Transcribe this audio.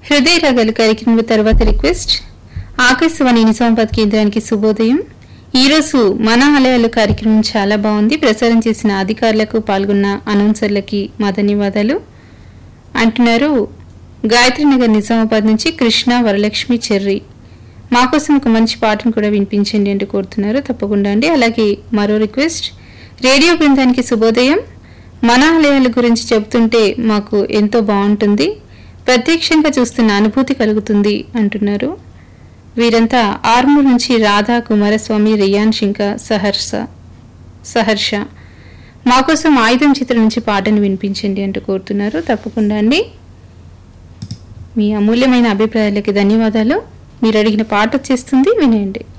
హృదయ రగలు కార్యక్రమం తర్వాత రిక్వెస్ట్ ఆకాశవాణి నిజామాబాద్ కేంద్రానికి శుభోదయం ఈరోజు మన ఆలయాలు కార్యక్రమం చాలా బాగుంది ప్రసారం చేసిన అధికారులకు పాల్గొన్న అనౌన్సర్లకి మా ధన్యవాదాలు అంటున్నారు గాయత్రీనగర్ నిజామాబాద్ నుంచి కృష్ణ వరలక్ష్మి చెర్రి మా కోసం ఒక మంచి పాటను కూడా వినిపించండి అంటూ కోరుతున్నారు తప్పకుండా అండి అలాగే మరో రిక్వెస్ట్ రేడియో బృందానికి శుభోదయం మన ఆలయాల గురించి చెబుతుంటే మాకు ఎంతో బాగుంటుంది ప్రత్యక్షంగా చూస్తున్న అనుభూతి కలుగుతుంది అంటున్నారు వీరంతా ఆర్మూర్ నుంచి రాధా కుమారస్వామి రియాన్ శింక సహర్ష సహర్ష మా కోసం ఆయుధం చిత్రం నుంచి పాటను వినిపించండి అంటూ కోరుతున్నారు తప్పకుండా అండి మీ అమూల్యమైన అభిప్రాయాలకి ధన్యవాదాలు మీరు అడిగిన పాట వచ్చేస్తుంది వినేయండి